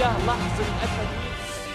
لحظه التدوين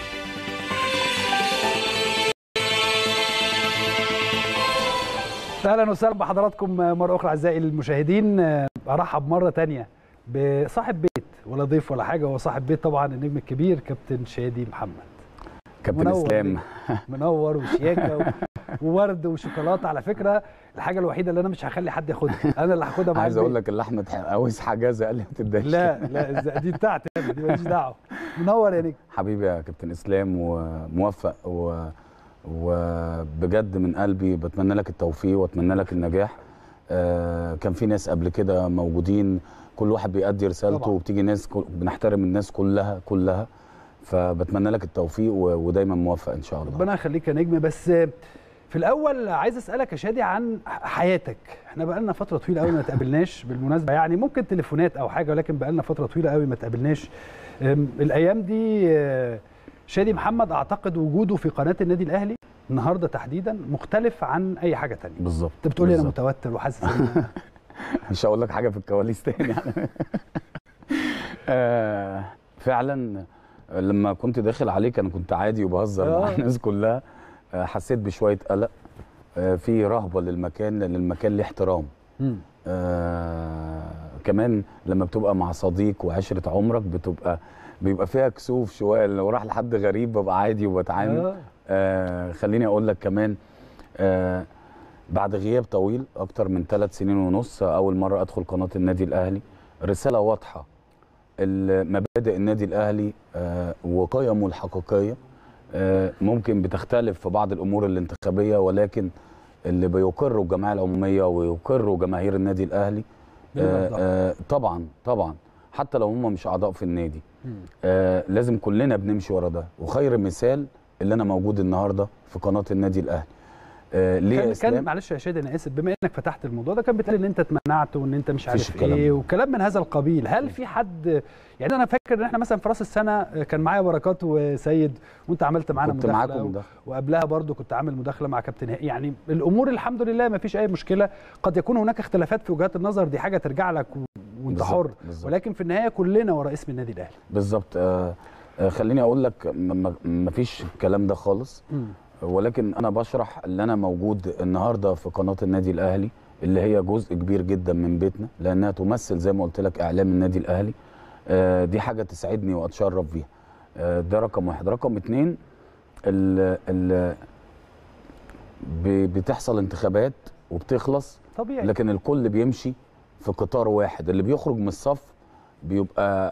اهلا وسهلا بحضراتكم مره اخرى اعزائي المشاهدين ارحب مره تانية بصاحب بيت ولا ضيف ولا حاجه هو صاحب بيت طبعا النجم الكبير كابتن شادي محمد كابتن منور اسلام منور وشياكه و- وورد وشوكولاته على فكره الحاجه الوحيده اللي انا مش هخلي حد ياخدها انا اللي هاخدها معاك عايز اقول لك اللي احمد عاوز حجازه قال لي ما تبداش لا لا إز- دي بتاعتي أنا، دي ماليش دعوه منور يا نجم حبيبي يا كابتن اسلام وموفق و... وبجد من قلبي بتمنى لك التوفيق واتمنى لك النجاح آه كان في ناس قبل كده موجودين كل واحد بيأدي رسالته طبعا. وبتيجي ناس كل... بنحترم الناس كلها كلها فبتمنى لك التوفيق و... ودايما موفق ان شاء الله ربنا يخليك يا نجم بس في الاول عايز اسالك يا شادي عن حياتك احنا بقالنا فتره طويله قوي ما تقابلناش بالمناسبه يعني ممكن تليفونات او حاجه ولكن بقالنا فتره طويله قوي ما تقابلناش أم، الايام دي آه، شادي محمد اعتقد وجوده في قناه النادي الاهلي النهارده تحديدا مختلف عن اي حاجه تانية بالظبط انت بتقولي انا بالظبط. متوتر وحاسس إن أنا- مش هقول لك حاجه في الكواليس تاني يعني آه، فعلا لما كنت داخل عليك انا كنت عادي وبهزر مع آه. الناس كلها آه، حسيت بشويه قلق آه، في رهبه للمكان لان المكان ليه احترام مم. آه كمان لما بتبقى مع صديق وعشره عمرك بتبقى بيبقى فيها كسوف شويه لو راح لحد غريب ببقى عادي وبتعامل آه. آه خليني اقول لك كمان آه بعد غياب طويل اكتر من ثلاث سنين ونص اول مره ادخل قناه النادي الاهلي رساله واضحه ال- مبادئ النادي الاهلي آه وقيمه الحقيقيه آه ممكن بتختلف في بعض الامور الانتخابيه ولكن اللي بيقروا الجمعيه العموميه ويقروا جماهير النادي الاهلي آه بالظبط. آه طبعا طبعا حتى لو هم مش اعضاء في النادي مم. آه لازم كلنا بنمشي ورا ده وخير مثال اللي انا موجود النهارده في قناه النادي الاهلي آه ليه يا كان كان اسلام معلش يا شادي انا اسف بما انك فتحت الموضوع ده كان بيتقال ان انت اتمنعت وان انت مش مفيش عارف الكلام ايه ده. وكلام من هذا القبيل هل في حد يعني انا فاكر ان احنا مثلا في راس السنه كان معايا بركات وسيد وانت عملت معانا كنت مداخله معاكم و- ده وقبلها برضو كنت عامل مداخله مع كابتن هاني. يعني الامور الحمد لله ما فيش اي مشكله قد يكون هناك اختلافات في وجهات النظر دي حاجه ترجع لك و... وانت بالظبط، حر بالظبط. ولكن في النهايه كلنا ورا اسم النادي الاهلي بالظبط آه آه خليني اقول لك ما فيش الكلام ده خالص مم. ولكن انا بشرح اللي انا موجود النهارده في قناه النادي الاهلي اللي هي جزء كبير جدا من بيتنا لانها تمثل زي ما قلت لك اعلام النادي الاهلي آه دي حاجه تسعدني واتشرف بيها آه ده رقم واحد رقم اتنين ال ال ب- بتحصل انتخابات وبتخلص طبيعي لكن الكل بيمشي في قطار واحد اللي بيخرج من الصف بيبقى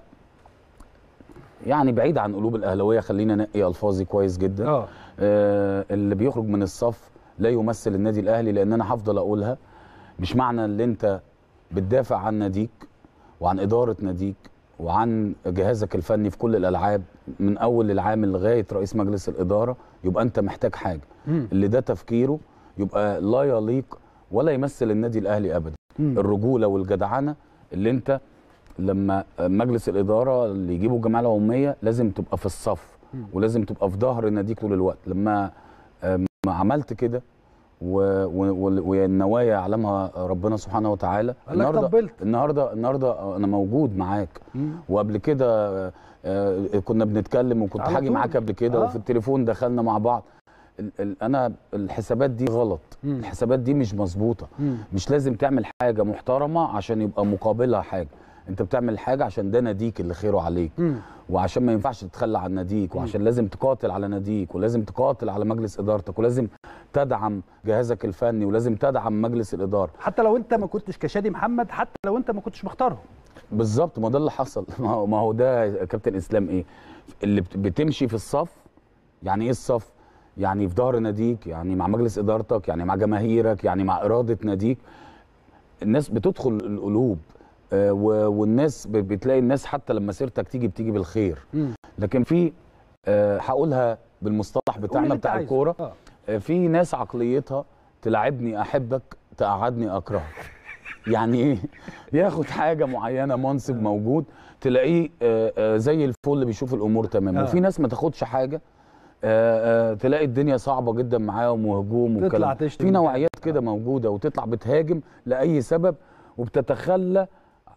يعني بعيد عن قلوب الاهلاويه خلينا نقي الفاظي كويس جدا اه آه اللي بيخرج من الصف لا يمثل النادي الاهلي لان انا هفضل اقولها مش معنى ان انت بتدافع عن ناديك وعن اداره ناديك وعن جهازك الفني في كل الالعاب من اول العامل لغايه رئيس مجلس الاداره يبقى انت محتاج حاجه مم. اللي ده تفكيره يبقى لا يليق ولا يمثل النادي الاهلي ابدا مم. الرجوله والجدعنه اللي انت لما مجلس الاداره اللي يجيبوا الجمعيه العموميه لازم تبقى في الصف مم. ولازم تبقى في ظهر ناديك طول الوقت لما آم، عملت كده و- و- وال- والنوايا يعلمها ربنا سبحانه وتعالى قال لك النهارده طبلت النهارده النهارده انا موجود معاك مم. وقبل كده آه، آه، كنا بنتكلم وكنت على هاجي طول. معاك قبل كده آه. وفي التليفون دخلنا مع بعض ال- ال- انا الحسابات دي غلط مم. الحسابات دي مش مظبوطه مم. مش لازم تعمل حاجه محترمه عشان يبقى مقابلها حاجه انت بتعمل حاجه عشان ده ناديك اللي خيره عليك مم. وعشان ما ينفعش تتخلى عن ناديك وعشان لازم تقاتل على ناديك ولازم تقاتل على مجلس ادارتك ولازم تدعم جهازك الفني ولازم تدعم مجلس الاداره حتى لو انت ما كنتش كشادي محمد حتى لو انت ما كنتش مختارهم بالظبط ما ده اللي حصل ما هو ما هو ده يا كابتن اسلام ايه اللي بت- بتمشي في الصف يعني ايه الصف يعني في ظهر ناديك يعني مع مجلس ادارتك يعني مع جماهيرك يعني مع اراده ناديك الناس بتدخل القلوب آه، و- والناس ب- بتلاقي الناس حتى لما سيرتك تيجي بتيجي بالخير مم. لكن في آه، هقولها بالمصطلح قول اللي بتاعنا انت بتاع عايزه. الكوره آه. آه، في ناس عقليتها تلعبني احبك تقعدني اكرهك يعني ايه ياخد حاجه معينه منصب موجود تلاقيه آه، آه، زي الفل اللي بيشوف الامور تمام آه. وفي ناس ما تاخدش حاجه آه، آه، تلاقي الدنيا صعبه جدا معاهم وهجوم تطلع والكلام تشتم في نوعيات كده موجوده وتطلع بتهاجم لاي سبب وبتتخلى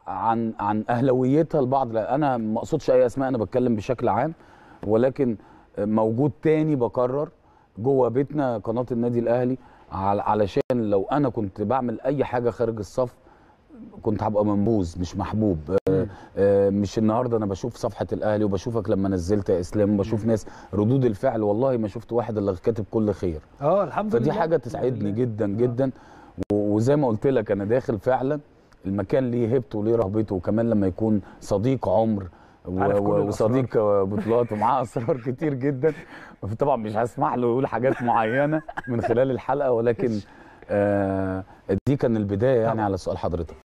عن عن اهلاويتها البعض لا انا ما اقصدش اي اسماء انا بتكلم بشكل عام ولكن موجود تاني بكرر جوه بيتنا قناه النادي الاهلي على- علشان لو انا كنت بعمل اي حاجه خارج الصف كنت هبقى منبوذ مش محبوب آه، آه، مش النهارده انا بشوف صفحه الاهلي وبشوفك لما نزلت يا اسلام وبشوف ناس ردود الفعل والله ما شفت واحد الا كاتب كل خير اه الحمد فدي لله حاجه تسعدني جدا جدا و- وزي ما قلت لك انا داخل فعلا المكان ليه هيبته وليه رهبته وكمان لما يكون صديق عمر و- عارف كل و- الأسرار. وصديق بطولات ومعاه اسرار كتير جدا طبعا مش هسمح له يقول حاجات معينه من خلال الحلقه ولكن آه دي كان البدايه يعني طبعاً. على سؤال حضرتك